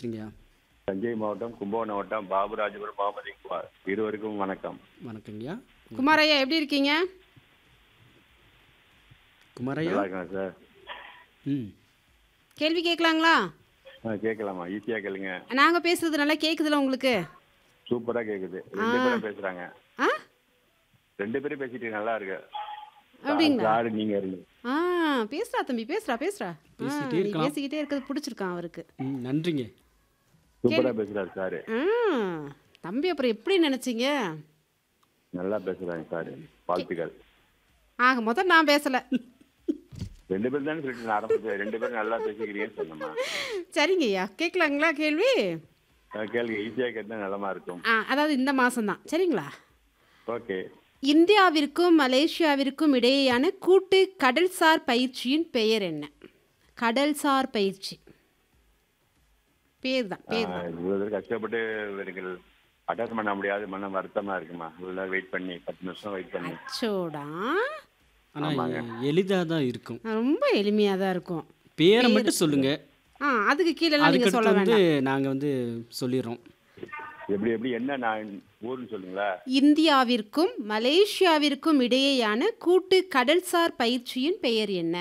பேசுறீங்கய்யா தஞ்சை மாவட்டம் கும்பகோணம் மாவட்டம் பாபுராஜபுரம் முகமது இக்பால் இருவருக்கும் வணக்கம் வணக்கங்கய்யா குமாரையா எப்படி இருக்கீங்க குமாரையா நல்லா இருக்கேன் சார் ம் கேள்வி கேட்கலாங்களா ஆ கேட்கலாமா ஈஸியா கேளுங்க நாங்க பேசுறது நல்லா கேக்குதுல உங்களுக்கு சூப்பரா கேக்குது ரெண்டு பேரும் பேசுறாங்க ஆ ரெண்டு பேரும் பேசிட்டு நல்லா இருக்கு அப்படிங்களா? சாரு நீங்க இருங்க ஆ பேசுறா தம்பி பேசுறா பேசுறா ஆ, பேசிட்டே நீ இருக்கலாம். பேசிக்கிட்டே இருக்கிறது பிடிச்சிருக்கான் அவருக்கு ம் நன்றிங்க சூப்பரா பேசுறாரு சாரு ஆ, தம்பி அப்புறம் எப்படி நினைச்சீங்க நல்லா பேசுறாங்க சாரு வாழ்த்துக்கள் ஆக மொத்தம் நான் பேசல ரெண்டு பேரும் தானே சொல்லிட்டு நான் ஆரம்பிச்சேன் ரெண்டு பேரும் நல்லா பேசிக்கிறீங்கன்னு சொன்னோமா சரிங்க ஐயா கேட்கலாங்களா கேள்வி ஆ, கேளுங்க ஈஸியா கேட்டா நலமா இருக்கும் ஆ அதாவது இந்த மாசம்தான் சரிங்களா ஓகே இந்தியாவிற்கும் மலேசியாவிற்கும் இடையேயான கூட்டு கடல்சார் பயிற்சியின் பெயர் என்ன கடல்சார் பயிற்சி பேர் தான் பேர் தான் இவ்வளவு தூரம் கஷ்டப்பட்டு இவர்கள் அட்டன் பண்ண முடியாது மன வருத்தமா இருக்குமா இவ்வளவு வெயிட் பண்ணி பத்து நிமிஷம் வெயிட் பண்ணி அச்சோடா ஆனால் எளிதாக தான் இருக்கும் ரொம்ப எளிமையாக தான் இருக்கும் பேரை மட்டும் சொல்லுங்க ஆ அதுக்கு கீழெல்லாம் நீங்கள் அதுக்கடுத்து சொல்ல வந்து வேண்டாம் நாங்கள் வந்து சொல்லிடுறோம் எப்படி எப்படி என்ன நான் ஊர்னு சொல்லுங்களா இந்தியாவிற்கும் மலேசியாவிற்கும் இடையேயான கூட்டு கடல்சார் பயிற்சியின் பெயர் என்ன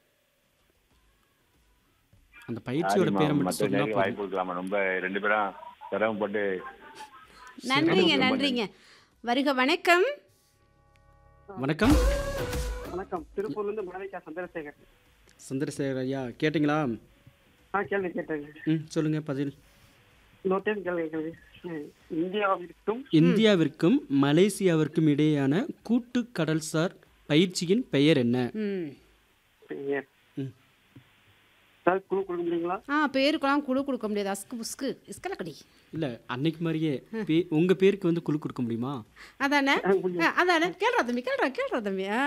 அந்த பயிற்சியோட பேரை மட்டும் மற்ற சொன்னா நேரம் போதும் வாய்ப்பு கொடுக்கலாமா ரொம்ப ரெண்டு பேரும் சிரமப்பட்டு நன்றிங்க நன்றிங்க வருக வணக்கம் வணக்கம் வணக்கம் திருப்பூர்லேருந்து மாணிக்கா சந்திரசேகர் சந்திரசேகர் ஐயா கேட்டிங்களா ஆ கேள்வி கேட்டேங்க ம் சொல்லுங்க பதில் இன்னொரு டைம் கேள்வி கேள்வி ம், இந்தியாவிற்கும் இந்தியாவிற்கும் மலேசியாவிற்கும் இடையேயான கூட்டு கடல்சார் பயிற்சியின் பெயர் என்ன ம் பெயர் ம். சார் குழு கொடுக்க முடியுங்களா ஆ பேருக்கெல்லாம் குழு கொடுக்க முடியாது அஸ்கு புஸ்கு இஸ்கலக்கடி இல்லை அன்னைக்கு மாதிரியே பே உங்கள் பேருக்கு வந்து குழு கொடுக்க முடியுமா அதானே ஆ, அதானே கேள்றா தம்பி கேள்றா கேள்றா தம்பி ஆ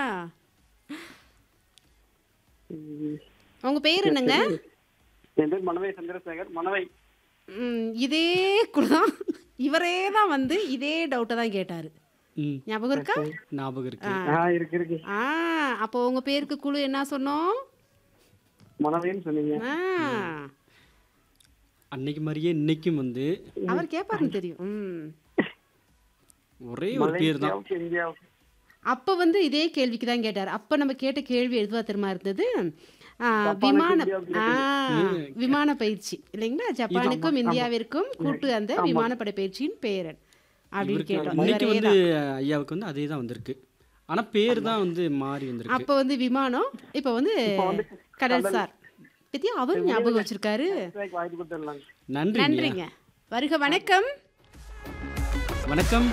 ம், உங்க பேர் என்னங்க என் பேர் மனவை சந்திரசேகர் மனவை ம், இதே குழு தான் இவரே தான் வந்து இதே டவுட்டை தான் கேட்டாரு ம் ஞாபகம் இருக்கா ஞாபகம் இருக்கு ஆ இருக்கு இருக்கு ஆ அப்போ உங்க பேருக்கு குழு என்ன சொன்னோம் மனவைன்னு சொன்னீங்க ஆ அன்னைக்கு மாதிரியே இன்னைக்கும் வந்து அவர் கேட்பாருன்னு தெரியும் ம் ஒரே ஒரு பேர் தான் மலேசியாவுக்கு இந்தியாவுக்கு அப்போ வந்து இதே கேள்விக்கு தான் கேட்டார் அப்போ நம்ம கேட்ட கேள்வி எதுவா தெரியுமா இருந்தது ஆ, ஜப்பானுக்கு விமான இந்தியாவுக்கு ஆ, விமான பயிற்சி இல்லைங்களா ஜப்பானுக்கும் இந்தியாவிற்கும் கூட்டு அந்த விமானப்படை பயிற்சியின் பெயர் அப்படின்னு இவருக்கு கேட்டோம் இன்னைக்கு இவரே வந்து தான். ஐயாவுக்கு வந்து அதே தான் வந்திருக்கு ஆனா பேர் தான் வந்து மாறி வந்திருக்கு அப்போ வந்து விமானம் இப்போ வந்து கடல்சார் பத்தியா அவர் ஞாபகம் வச்சிருக்காரு கேட்க வாய்ப்பு கொடுத்துடலாங்க நன்றி நன்றிங்க வருக வணக்கம் வணக்கம்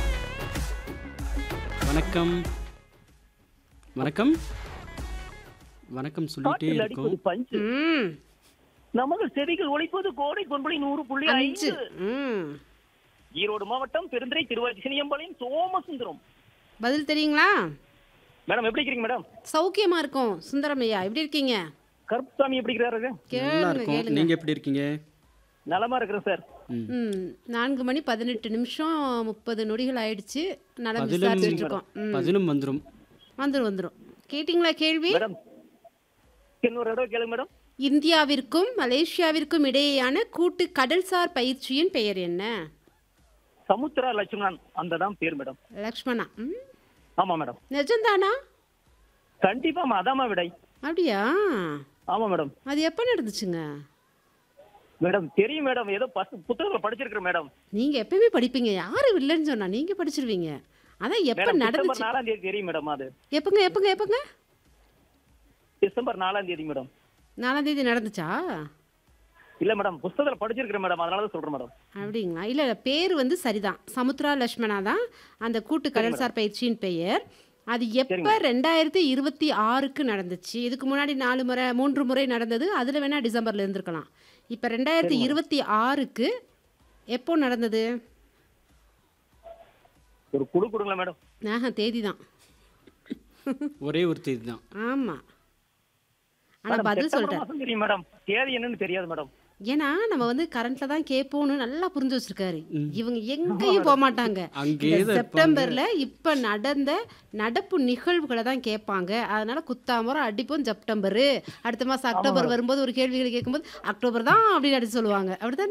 வணக்கம் வணக்கம் வணக்கம் சொல்லிட்டே காற்றில் இருக்கோம் அடிப்பது பஞ்சு ம் நமது செடிகள் ஒழிப்பது கோடை கொன்புளி நூறு புள்ளி அஞ்சு ஐந்து ம் ஈரோடு மாவட்டம் பெருந்துறை திருவாச்சி சினியம்பாளையம் சோமசுந்தரம் பதில் தெரியுங்களா மேடம் எப்படி இருக்கிறீங்க மேடம் சௌக்கியமா இருக்கும் சுந்தரம் ஐயா எப்படி இருக்கீங்க கருப்புசாமி எப்படி இருக்கிறாரு நல்லா கேளுங்க இருக்கும் கேளுங்க நீங்க எப்படி இருக்கீங்க நலமா இருக்கிறேன் சார் ம். ம் நான்கு மணி பதினெட்டு நிமிஷம் முப்பது நொடிகள் ஆயிடுச்சு நலம் பதிலும் விசாரிச்சுட்டு இருக்கோம் ம் பதிலும் வந்துரும் வந்துரும் வந்துரும் கேட்டிங்களா கேள்வி மேடம் இன்னொரு தடவை கேளுங்க மேடம் இந்தியாவிற்கும் மலேசியாவிற்கும் இடையேயான கூட்டு கடல்சார் பயிற்சியின் பெயர் என்ன சமுத்திரா லட்சுமணன் அந்த தான் பேர் மேடம் லக்ஷ்மணா ம் ஆமா மேடம் நிஜம்தானா கண்டிப்பா அதாமா விடை அப்படியா ஆமா மேடம் அது எப்போ நடந்துச்சுங்க மேடம் தெரியும் மேடம் ஏதோ பஸ் புத்தகத்துல படிச்சிருக்கிறேன் மேடம் நீங்க எப்பயுமே படிப்பீங்க யாரு இல்லைன்னு சொன்னா நீங்க படிச்சிருவீங்க அதான் எப்ப மேடம் நடந்துச்சு டிசம்பர் நாலாம் தேதி தெரியும் மேடம் அது எப்பங்க எப்பங்க எப்பங்க டிசம்பர் நாலாம் தேதி மேடம் நாலாம் தேதி நடந்துச்சா இல்ல மேடம் புத்தகத்துல படிச்சிருக்கிறேன் மேடம் அதனால தான் சொல்றேன் மேடம் அப்படிங்களா இல்லை இல்லை பேர் வந்து சரிதான் சமுத்ரா லட்சுமணா தான் அந்த கூட்டு கடல்சார் பயிற்சியின் பெயர் அது எப்போ ரெண்டாயிரத்தி இருபத்தி ஆறுக்கு நடந்துச்சு இதுக்கு முன்னாடி நாலு முறை மூன்று முறை நடந்தது அதில் வேணால் டிசம்பரில் இருந்திருக்கலாம் இப்போ ரெண்டாயிரத்தி இருபத்தி ஆறுக்கு எப்போ நடந்தது ஒரு குழு கொடுங்களேன் மேடம் ஆஹா தேதி தான் ஒரே ஒரு தேதி தான் ஆமாம் ஆனால் மேடம், பதில் செப்டம்பர் சொல்லிட்டேன் மாசம் தெரியும் மேடம் தேதி என்னன்னு தெரியாது மேடம் ஏன்னா நம்ம வந்து கரண்ட்ல தான் கேட்போம்னு நல்லா புரிஞ்சு வச்சிருக்காரு இவங்க எங்கேயும் போக மாட்டாங்க அங்கேயே இந்த தான் செப்டம்பர்ல இப்ப நடந்த நடப்பு நிகழ்வுகளை தான் கேட்பாங்க அதனால குத்தாமரம் அடிப்போம் செப்டம்பர் அடுத்த மாசம் அக்டோபர் வரும்போது ஒரு கேள்விகளை கேட்கும்போது அக்டோபர் தான் அப்படின்னு அடிச்சு சொல்லுவாங்க அப்படிதான்